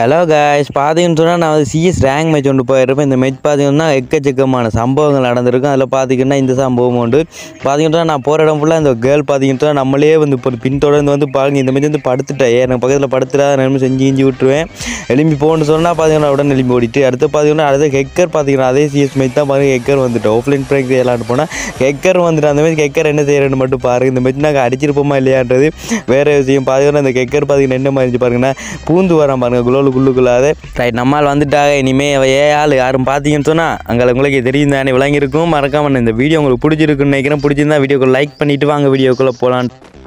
hello guys பார்த்தீங்கன்னு சொன்னால் நான் வந்து சிஎஸ் ரேங்க் மேட்ச் கொண்டு போயிருப்பேன் இந்த மேட்ச் பார்த்தீங்கன்னா எக்கச்சக்கமான சம்பவங்கள் நடந்திருக்கும் அதில் பார்த்தீங்கன்னா இந்த சம்பவம் உண்டு பார்த்தீங்கன்னா நான் போகிற இடம் ஃபுல்லாக இந்த கேர்ள் பார்த்தீங்கன்னா நம்மளே வந்து இப்போ பின்தொடர்ந்து வந்து பாருங்க இந்த மாதிரி வந்து படுத்துட்டேன் எனக்கு பக்கத்தில் படுத்துடாத நிலைமை செஞ்சு செஞ்சு விட்டுருவேன் எலும்பி போகணும்னு சொன்னால் பார்த்தீங்கன்னா உடனே எலும்பி ஓடிட்டு அடுத்து பார்த்தீங்கன்னா அடுத்து ஹெக்கர் பார்த்தீங்கன்னா அதே சிஎஸ் மேட்ச் தான் பாருங்க ஹெக்கர் வந்துட்டு ஆஃப்லைன் ப்ரேக் விளையாண்டு போனால் ஹெக்கர் வந்துட்டு அந்த மாதிரி ஹெக்கர் என்ன செய்யறேன்னு மட்டும் பாருங்க இந்த மேட்ச் நாங்கள் அடிச்சிருப்போமா இல்லையான்றது வேறு விஷயம் பார்த்தீங்கன்னா இந்த ஹெக்கர் பார்த்தீங்கன்னா என்ன மாதிரி இருந்துச்சு பாருங்கன்னா பூந்து வரான் பாருங்க குளோலு குள்ளுக்குள்ளாத ரைட் நம்மால் வந்துட்டாங்க இனிமே அவ ஏ ஆள் யாரும் பார்த்தீங்கன்னு சொன்னால் அங்கே உங்களுக்கு தெரியும் தானே விளங்கியிருக்கும் மறக்காம இந்த வீடியோ உங்களுக்கு பிடிச்சிருக்குன்னு நினைக்கிறேன் பிடிச்சிருந்தா வீடியோக்கு லைக் பண்ணிட்டு வாங்க வீடியோக்குள்ளே போகலான்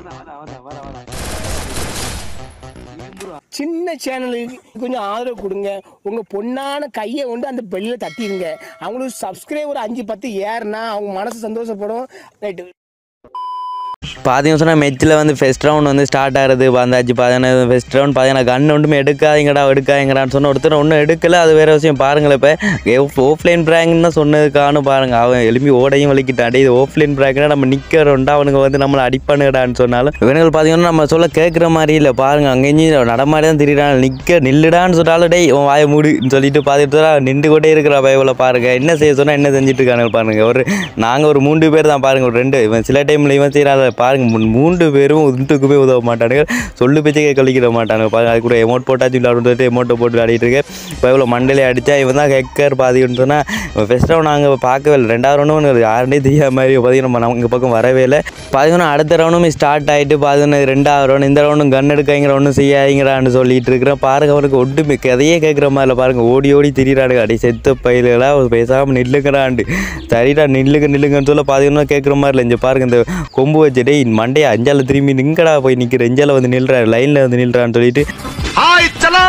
சின்ன சேனலுக்கு கொஞ்சம் ஆதரவு கொடுங்க உங்க பொண்ணான கையை கொண்டு அந்த பெல்லில் தட்டிடுங்க அவங்களுக்கு சப்ஸ்கிரைபர் அஞ்சு பத்து ஏறுனா அவங்க மனசு சந்தோஷப்படும் ரைட்டு பார்த்தீங்கன்னு சொன்னால் மெச்சில் வந்து ஃபெஸ்ட் ரவுண்ட் வந்து ஸ்டார்ட் ஆகிறது வந்தாச்சு பார்த்தீங்கன்னா ஃபெஸ்ட் ரவுண்ட் பார்த்தீங்கன்னா கன் ஒன்றுமே எடுக்காதீங்கடா எடுக்காதீங்கடான்னு சொன்ன ஒருத்தர் ஒன்றும் எடுக்கல அது வேறு விஷயம் பாருங்களேன் இப்போ ஆஃப்லைன் ப்ராங்க்னு தான் சொன்னதுக்கானு பாருங்க அவன் எலும்பி ஓடையும் வலிக்கிட்டான் டேய், இது ஆஃப்லைன் ப்ராங்க்னா நம்ம நிற்கிறோண்டா அவனுங்க வந்து நம்மளை அடிப்பானுங்கடான்னு சொன்னாலும் இவனுங்கள் பார்த்தீங்கன்னா நம்ம சொல்ல கேட்குற மாதிரி இல்லை பாருங்க அங்கேயும் நடமாடி தான் திரியிறான் நிற்க நில்லுடான்னு சொன்னாலும் டேய் உன் வாயை மூடுன்னு சொல்லிட்டு பார்த்துட்டு தான் நின்று கொண்டே இருக்கிற பயவில் பாருங்க என்ன செய்ய சொன்னால் என்ன செஞ்சுட்டு இருக்கானுங்க பாருங்க ஒரு நாங்கள் ஒரு மூன்று பேர் தான் பாருங்க ஒரு ரெண்டு இவன் சில டைமில் இவன் செய்கிறாத பாருங்க மூ- மூன்று பேரும் ஒன்றுக்குமே உதவ மாட்டானுங்க சொல்லு பேச்சே கழிக்கிற மாட்டானுங்க பாருங்க அது கூட எமௌண்ட் போட்டாச்சு விளையாடுட்டு எமௌண்ட்டை போட்டு விளையாடிட்டு இருக்கேன் இப்போ இவ்வளோ மண்டலே அடித்தா இவன் தான் ஹெக்கர் பாதின்னு சொன்னால் ஃபஸ்ட் ரவுண்ட் நாங்கள் பார்க்கவே இல்லை ரெண்டாவது ரவுண்டும் யாருனே தெரியாத மாதிரி பார்த்தீங்கன்னா நம்ம இங்கே பக்கம் வரவே இல்லை பார்த்தீங்கன்னா அடுத்த ரவுண்டுமே ஸ்டார்ட் ஆகிட்டு பார்த்தீங்கன்னா ரெண்டாவது ரவுண்ட் இந்த ரவுண்டும் கன் எடுக்காங்கிற ஒன்றும் செய்யாதீங்கடான்னு சொல்லிட்டு இருக்கிறேன் பாருங்க அவனுக்கு ஒட்டுமே கதையே கேட்குற மாதிரி இல்லை பாருங்க ஓடி ஓடி திரியிறானுங்க அடி செத்த பயில்களா பேசாமல் நில்லுங்கடாண்டு சரிடா நில்லுங்க நில்லுங்கன்னு சொல்ல பார்த்தீங்கன்னா கேட்குற மாதிரி இல்லை இங்கே பாருங்க இந்த கொம்பு வச்சு டேய் மண்டையை அஞ்சால திரும்பி நிங்கடா போய் நிற்கிற அஞ்சால வந்து நில்றா லைனில் வந்து நில்றான்னு சொல்லிட்டு हाय चलो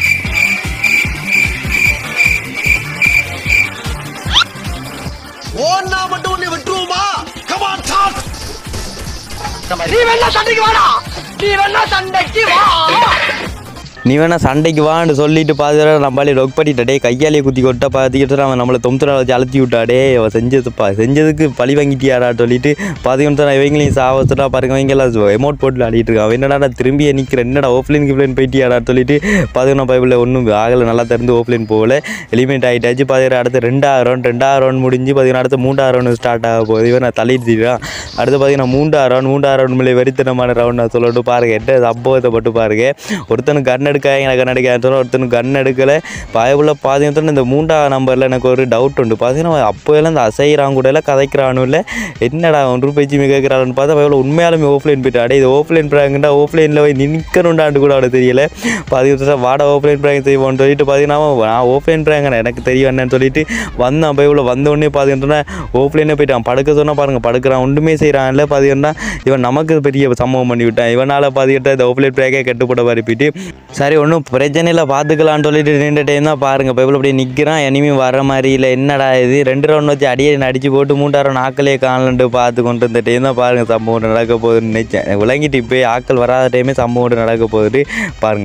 ஓன்னா மட்டும் உன்னை விட்டுருவோமா கமான் டாக் நீ வேணா சண்டைக்கு வாடா நீ வேணா சண்டைக்கு வா நீ வேணா சண்டைக்கு வான்னு சொல்லிட்டு பாதுகார நம்மளாலே லொக் பண்ணிட்டா டே கையாலேயே குத்தி கொட்டா பார்த்துக்கிட்டு அவன் நம்மளை தொம்புத்துறா வச்சு அழுத்தி விட்டா டே அவன் செஞ்சதுப்பா செஞ்சதுக்கு பழி வாங்கிட்டியாடா சொல்லிட்டு பார்த்துக்கிட்டு இவங்களையும் சாவச்சுட்டா பாருங்க இவங்க எல்லாம் எமௌண்ட் போட்டு ஆடிட்டு இருக்கான் அவன் என்னடா திரும்பி நிற்கிற என்னடா ஓஃப்லைன் கிஃப்லைன் போயிட்டியாடா சொல்லிட்டு பார்த்தீங்கன்னா பைபிளில் ஒன்றும் ஆகலை நல்லா திறந்து ஓஃப்லைன் போகல எலிமெண்ட் ஆகிட்டாச்சு பார்த்தீங்கன்னா அடுத்து ரெண்டாவது ரவுண்ட் ரெண்டாவது ரவுண்ட் முடிஞ்சு பார்த்தீங்கன்னா அடுத்து மூன்றாவது ரவுண்ட் ஸ்டார்ட் ஆக போகுது இவன் நான் தள்ளிடுறான் அடுத்து பார்த்தீங்கன்னா மூன்றாவது ரவுண்ட் மூன்றாவது ரவுண்ட் மேலே வெறித்தனமான ரவுண்ட் நான் சொல்லிட்டு பாருங்க என்ன சம்பவத்தை பட்டு பாருங்க ஒருத்தனுக்கு கன் எடுக்காங்க கன் எடுக்கான்னு சொன்னால் ஒருத்தனுக்கு கன் எடுக்கலை பாயபுள்ள பார்த்தீங்கன்னா இந்த மூன்றாவது நம்பரில் எனக்கு ஒரு டவுட் உண்டு பார்த்தீங்கன்னா அப்போ எல்லாம் இந்த அசைகிறான் கூட எல்லாம் கதைக்கிறானும் இல்லை என்னடா ஒன்று பேச்சு கேட்குறான்னு பார்த்தா பயவில் உண்மையாலுமே ஓஃப்லைன் போயிட்டு அடே இது ஓஃப்லைன் ப்ராங்கண்டா ஓஃப்லைனில் போய் நிற்கணுண்டாண்டு கூட அவனுக்கு தெரியல பார்த்தீங்கன்னா வாடா ஓஃப்லைன் ப்ராங்க் செய்வோம்னு சொல்லிட்டு பார்த்தீங்கன்னா நான் ஓஃப்லைன் ப்ராங்க் எனக்கு தெரியும் என்னன்னு சொல்லிட்டு வந்தான் பயவில் வந்த உடனே பார்த்தீங்கன்னா ஓஃப்லைனே போயிட்டான் படுக்க சொன்னால் பாருங்க படுக்கிறான் ஒன்றுமே செய்கிறான் இல்லை பார்த்தீங்கன்னா இவன் நமக்கு பெரிய சம்பவம் பண்ணி விட்டான் இவனால் பார்த்துக்கிட்ட இந்த ஓஃப்லைன் ப்ராக்கே கட்டுப்பட பரப்பிட்டு சரி ஒன்றும் பிரச்சனை இல்லை பார்த்துக்கலான்னு சொல்லிட்டு நின்ற டைம் தான் பாருங்க பைபிள் அப்படியே நிற்கிறான் இனிமே வர மாதிரி இல்லை என்னடா இது ரெண்டு ரவுண்ட் வச்சு அடியே அடிச்சு போட்டு மூன்றாயிரம் நாக்களே காணலன்ட்டு பார்த்து கொண்டு இருந்த டைம் தான் பாருங்க சம்பவம் ஒன்று நடக்க போகுதுன்னு நினைச்சேன் எனக்கு விளங்கிட்டு இப்போ ஆக்கள் வராத டைமே சம்பவம் ஒன்று நடக்க போகுது பாருங்க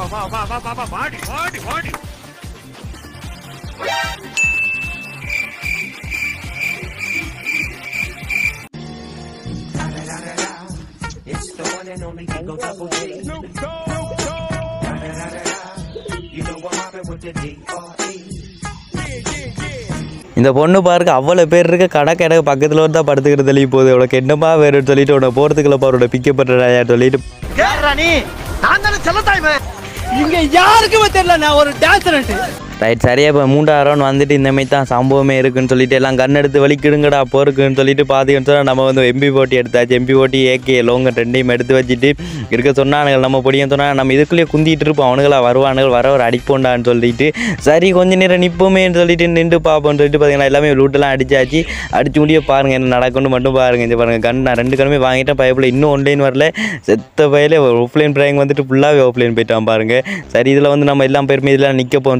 இந்த பொண்ணு பாருங்க அவ்வளோ பேர் இருக்க கடை கடை பக்கத்தில் வந்து தான் படுத்துக்கிட்டு தெளிவு போகுது உனக்கு என்னப்பா வேறுன்னு சொல்லிட்டு உன்னை போகிறதுக்குள்ள பாரோட பிக்கப்படுறாயா சொல்லிட்டு யாரா நீ நான் தானே செல்லத்தாய்மே இங்க யாருக்குமே தெரியல நான் ஒரு டான்சர் ரைட் சரியா இப்போ மூன்றாவது ரவுண்ட் வந்துட்டு இந்த மாதிரி தான் சம்பவமே இருக்குன்னு சொல்லிட்டு எல்லாம் கண் எடுத்து வலிக்கிடுங்கடா போருக்குன்னு சொல்லிட்டு பார்த்துக்கிட்டு சொன்னா நம்ம வந்து எம்பி போட்டி எடுத்தாச்சு எம்பி போட்டி ஏகே லோங்க ரெண்டையும் எடுத்து வச்சுட்டு இருக்க சொன்னானுங்க நம்ம பொடியும் சொன்னா நம்ம இதுக்குள்ளேயே குந்திட்டு இருப்போம் அவனுங்களா வருவானுங்க வர ஒரு அடிப்போண்டான்னு சொல்லிட்டு சரி கொஞ்ச நேரம் நிற்போமேன்னு சொல்லிட்டு நின்று பார்ப்போம்னு சொல்லிட்டு பார்த்தீங்கன்னா எல்லாமே லூட்டெல்லாம் அடிச்சாச்சு அடிச்சு முடிய பாருங்க என்ன நடக்கும்னு மட்டும் பாருங்க இந்த பாருங்க கண் நான் ரெண்டு கண்ணுமே வாங்கிட்டேன் பயப்பில் இன்னும் ஒன்லைன் வரல செத்த பயில ஆஃப்லைன் ப்ராங்க் வந்துட்டு ஃபுல்லாகவே ஆஃப்லைன் போயிட்டான் பாருங்க சரி இதில் வந்து நம்ம எல்லாம் பேருமே இதெல்லாம் நிற்க போகணும் சொல்லி இல்லை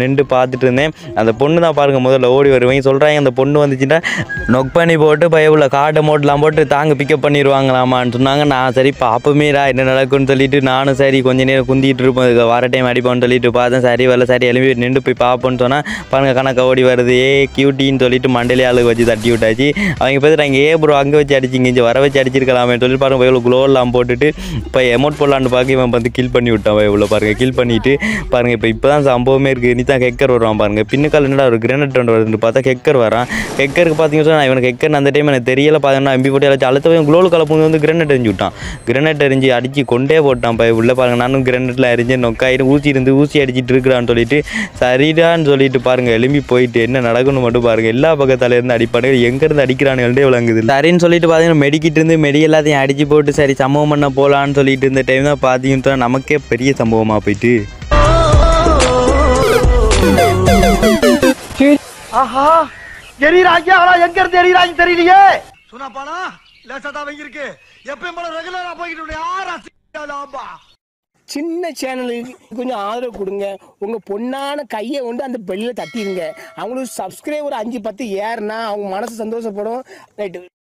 நின்று பார்த்துட்டு இருந்தேன் அந்த பொண்ணு தான் பாருங்க முதல்ல ஓடி வருவேன் சொல்கிறாங்க அந்த பொண்ணு வந்துச்சுன்னா நொக் பண்ணி போட்டு பயவுல காட்டை மோட்டெலாம் போட்டு தாங்க பிக்கப் பண்ணிடுவாங்களாமான்னு சொன்னாங்க நான் சரி பாப்பமேடா என்ன நடக்கும்னு சொல்லிட்டு நானும் சரி கொஞ்ச நேரம் குந்திட்டு இருப்போம் இதுக்கு வர டைம் அடிப்போம்னு சொல்லிட்டு பார்த்தேன் சரி வரல சரி எழுப்பி நின்று போய் பார்ப்போம்னு சொன்னால் பாருங்க கணக்க ஓடி வருது ஏ கியூட்டின்னு சொல்லிட்டு மண்டையிலே ஆளுக்கு வச்சு தட்டி விட்டாச்சு அவங்க பார்த்துட்டு அங்கே ஏ ப்ரோ அங்கே வச்சு அடிச்சிங்க இங்கே வர வச்சு அடிச்சிருக்கலாமே சொல்லி பாருங்க இவ்வளோ க்ளோலாம் போட்டுட்டு இப்போ எமௌண்ட் போடலான்னு பார்க்க இவன் வந்து கில் பண்ணி விட்டான் இவ்வளோ பாருங்க கில் பண்ணிட்டு பாருங்க இப்போ இப்போ தான் சம்பவமே இருக்குது இனி தான் ஹெக்கர் வருவான் பாருங்க பின்னுக்கால் என்னடா ஒரு கிரேனட் ஒன்று வருதுன்னு பார்த்தா ஹெக்கர் வரான் ஹெக்கருக்கு பார்த்தீங்கன்னா நான் இவனுக்கு ஹெக்கர் அந்த டைம் எனக்கு தெரியல பார்த்தீங்கன்னா எம்பி போட்டு அழைச்சி அடுத்த குளோல் கலப்பு வந்து கிரேனட் எரிஞ்சு விட்டான் கிரேனட் எரிஞ்சு அடிச்சு கொண்டே போட்டான் பய உள்ள பாருங்க நானும் கிரேனட்டில் எரிஞ்சு நொக்காயிட்டு ஊசி இருந்து ஊசி அடிச்சிட்டு இருக்கிறான்னு சொல்லிட்டு சரிடான்னு சொல்லிட்டு பாருங்க எலும்பி போயிட்டு என்ன நடக்கணும் மட்டும் பாருங்க எல்லா பக்கத்தால இருந்து அடிப்பானுங்க எங்கேருந்து அடிக்கிறானுங்கள்டே விளங்குது சரின்னு சொல்லிட்டு பார்த்தீங்கன்னா மெடிக்கிட்டு இருந்து மெடி எல்லாத்தையும் அடிச்சு போட்டு சரி சம்பவம் பண்ண போகலான்னு சொல்லிட்டு இருந்த டைம் தான் பார்த்தீங்கன்னா நமக்கே பெரிய சம்பவமாக போயிட்டு ஆஹா எரியறாங்க ஆனா எங்க இருந்து எரியறாங்க தெரியலையே சொன்னா பானா லேசா தான் இருக்கு எப்பயும் போல ரெகுலரா போய்கிட்டு யாரா சிக்கலாம்பா சின்ன சேனலுக்கு கொஞ்சம் ஆதரவு கொடுங்க உங்க பொண்ணான கையை கொண்டு அந்த பெல்லில் தட்டிடுங்க அவங்களுக்கு சப்ஸ்கிரைபர் அஞ்சு பத்து ஏறுனா அவங்க மனசு சந்தோஷப்படும் ரைட்டு